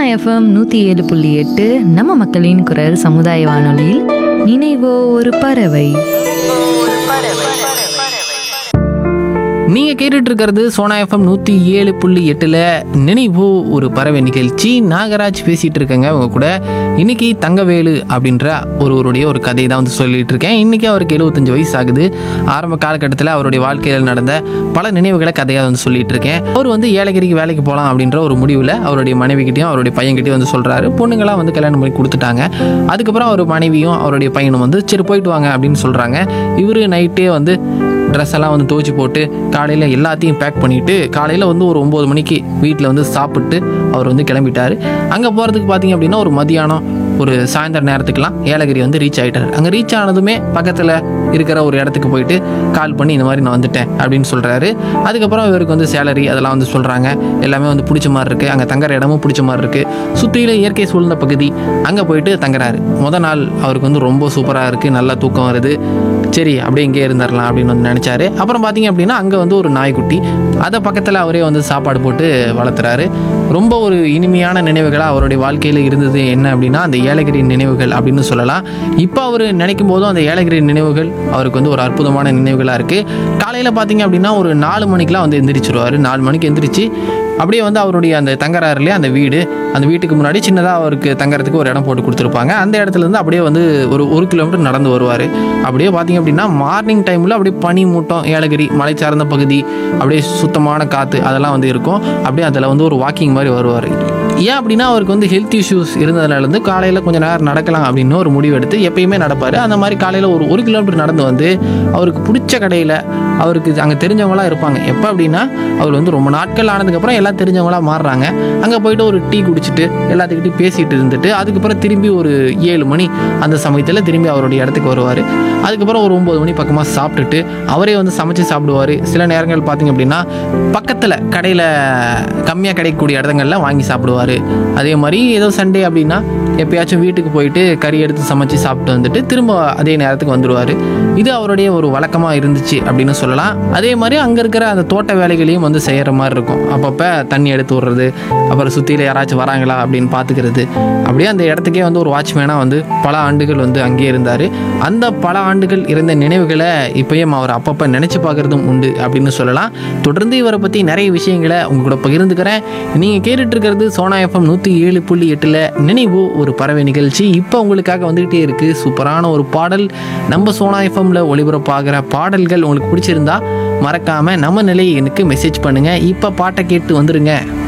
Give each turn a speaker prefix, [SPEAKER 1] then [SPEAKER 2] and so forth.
[SPEAKER 1] FM நூற்றி ஏழு புள்ளி எட்டு நம்ம மக்களின் குரல் சமுதாய வானொலியில் நினைவோ ஒரு பறவை
[SPEAKER 2] நீங்கள் கேட்டுட்டு இருக்கிறது சோனா எஃப்எம் நூற்றி ஏழு புள்ளி எட்டில் நினைவு ஒரு பறவை நிகழ்ச்சி நாகராஜ் பேசிகிட்டு இருக்கேங்க உங்க கூட இன்னைக்கு தங்கவேலு அப்படின்ற ஒருவருடைய ஒரு கதையை தான் வந்து சொல்லிட்டு இருக்கேன் இன்னைக்கு அவருக்கு எழுபத்தஞ்சு வயசு ஆகுது ஆரம்ப காலகட்டத்தில் அவருடைய வாழ்க்கையில் நடந்த பல நினைவுகளை கதையாக வந்து சொல்லிட்டு இருக்கேன் அவர் வந்து ஏலகிரிக்கு வேலைக்கு போகலாம் அப்படின்ற ஒரு முடிவில் அவருடைய மனைவிக்கிட்டையும் அவருடைய பையன்கிட்டயும் வந்து சொல்கிறாரு பொண்ணுங்களாம் வந்து கல்யாணம் பண்ணி கொடுத்துட்டாங்க அதுக்கப்புறம் அவர் மனைவியும் அவருடைய பையனும் வந்து சரி போயிட்டு வாங்க அப்படின்னு சொல்கிறாங்க இவர் நைட்டே வந்து ட்ரெஸ் எல்லாம் வந்து துவைச்சி போட்டு காலையில் எல்லாத்தையும் பேக் பண்ணிவிட்டு காலையில் வந்து ஒரு ஒம்பது மணிக்கு வீட்டில் வந்து சாப்பிட்டு அவர் வந்து கிளம்பிட்டார் அங்கே போகிறதுக்கு பார்த்தீங்க அப்படின்னா ஒரு மதியானம் ஒரு சாயந்தர நேரத்துக்குலாம் ஏலகிரி வந்து ரீச் ஆகிட்டார் அங்கே ரீச் ஆனதுமே பக்கத்தில் இருக்கிற ஒரு இடத்துக்கு போயிட்டு கால் பண்ணி இந்த மாதிரி நான் வந்துட்டேன் அப்படின்னு சொல்கிறாரு அதுக்கப்புறம் இவருக்கு வந்து சேலரி அதெல்லாம் வந்து சொல்கிறாங்க எல்லாமே வந்து பிடிச்ச மாதிரி இருக்குது அங்கே தங்குற இடமும் பிடிச்ச மாதிரி இருக்குது சுற்றிலும் இயற்கை சூழ்ந்த பகுதி அங்கே போயிட்டு தங்குறாரு முத நாள் அவருக்கு வந்து ரொம்ப சூப்பராக இருக்குது நல்லா தூக்கம் வருது சரி அப்படியே இங்கே இருந்துடலாம் அப்படின்னு வந்து நினச்சாரு அப்புறம் பார்த்தீங்க அப்படின்னா அங்கே வந்து ஒரு நாய்க்குட்டி அதை பக்கத்தில் அவரே வந்து சாப்பாடு போட்டு வளர்த்துறாரு ரொம்ப ஒரு இனிமையான நினைவுகளாக அவருடைய வாழ்க்கையில் இருந்தது என்ன அப்படின்னா அந்த ஏலகிரி நினைவுகள் அப்படின்னு சொல்லலாம் இப்போ அவர் நினைக்கும் போதும் அந்த ஏலகிரி நினைவுகள் அவருக்கு வந்து ஒரு அற்புதமான நினைவுகளாக இருக்குது காலையில் பார்த்தீங்க அப்படின்னா ஒரு நாலு மணிக்கெலாம் வந்து எந்திரிச்சிருவார் நாலு மணிக்கு எந்திரிச்சு அப்படியே வந்து அவருடைய அந்த தங்குறாரு இல்லையா அந்த வீடு அந்த வீட்டுக்கு முன்னாடி சின்னதாக அவருக்கு தங்குறதுக்கு ஒரு இடம் போட்டு கொடுத்துருப்பாங்க அந்த இடத்துல இருந்து அப்படியே வந்து ஒரு ஒரு கிலோமீட்டர் நடந்து வருவார் அப்படியே பார்த்தீங்க அப்படின்னா மார்னிங் டைமில் அப்படியே பனி மூட்டம் ஏலகிரி மலை சார்ந்த பகுதி அப்படியே சுத்தமான காற்று அதெல்லாம் வந்து இருக்கும் அப்படியே அதில் வந்து ஒரு வாக்கிங் மாதிரி வருவார் ஏன் அப்படின்னா அவருக்கு வந்து ஹெல்த் இஷ்யூஸ் இருந்ததுனாலேருந்து காலையில் கொஞ்சம் நேரம் நடக்கலாம் அப்படின்னு ஒரு முடிவு எடுத்து எப்பயுமே நடப்பார் அந்த மாதிரி காலையில் ஒரு ஒரு கிலோமீட்டர் நடந்து வந்து அவருக்கு பிடிச்ச கடையில் அவருக்கு அங்கே தெரிஞ்சவங்களாம் இருப்பாங்க எப்போ அப்படின்னா அவர் வந்து ரொம்ப நாட்கள் ஆனதுக்கப்புறம் எல்லாம் தெரிஞ்சவங்களா மாறுறாங்க அங்கே போயிட்டு ஒரு டீ குடிச்சிட்டு எல்லாத்துக்கிட்டையும் பேசிட்டு இருந்துட்டு அதுக்கப்புறம் திரும்பி ஒரு ஏழு மணி அந்த சமயத்தில் திரும்பி அவருடைய இடத்துக்கு வருவார் அதுக்கப்புறம் ஒரு ஒம்பது மணி பக்கமாக சாப்பிட்டுட்டு அவரே வந்து சமைச்சு சாப்பிடுவார் சில நேரங்கள் பார்த்தீங்க அப்படின்னா பக்கத்தில் கடையில் கம்மியாக கிடைக்கக்கூடிய இடங்கள்ல வாங்கி சாப்பிடுவார் அதே மாதிரி ஏதோ சண்டே அப்படின்னா எப்பயாச்சும் வீட்டுக்கு போயிட்டு கறி எடுத்து சமைச்சு சாப்பிட்டு வந்துட்டு திரும்ப அதே நேரத்துக்கு வந்துடுவார் இது அவருடைய ஒரு வழக்கமாக இருந்துச்சு அப்படின்னு சொல்லலாம் அதே மாதிரி அங்கே இருக்கிற அந்த தோட்ட வேலைகளையும் வந்து செய்கிற மாதிரி இருக்கும் அப்பப்போ தண்ணி எடுத்து விடுறது அப்புறம் சுற்றியில் யாராச்சும் வராங்களா அப்படின்னு பார்த்துக்கிறது அப்படியே அந்த இடத்துக்கே வந்து ஒரு வாட்ச்மேனாக வந்து பல ஆண்டுகள் வந்து அங்கேயே இருந்தார் அந்த பல ஆண்டுகள் இருந்த நினைவுகளை இப்பயும் அவர் அப்பப்போ நினச்சி பார்க்குறதும் உண்டு அப்படின்னு சொல்லலாம் தொடர்ந்து இவரை பற்றி நிறைய விஷயங்களை உங்க கூட பகிர்ந்துக்கிறேன் நீங்கள் கேட்டுட்டு இருக்கிறது சோனா எஃப்எம் நூற்றி ஏழு புள்ளி எட்டில் நினைவு ஒரு பறவை நிகழ்ச்சி இப்போ உங்களுக்காக வந்துகிட்டே இருக்குது சூப்பரான ஒரு பாடல் நம்ம சோனா எஃப்எம்ல ஒளிபரப்பாகிற பாடல்கள் உங்களுக்கு பிடிச்சிருந்தா மறக்காமல் நம்ம நிலையை எனக்கு மெசேஜ் பண்ணுங்கள் இப்போ பாட்டை கேட்டு வந்துருங்க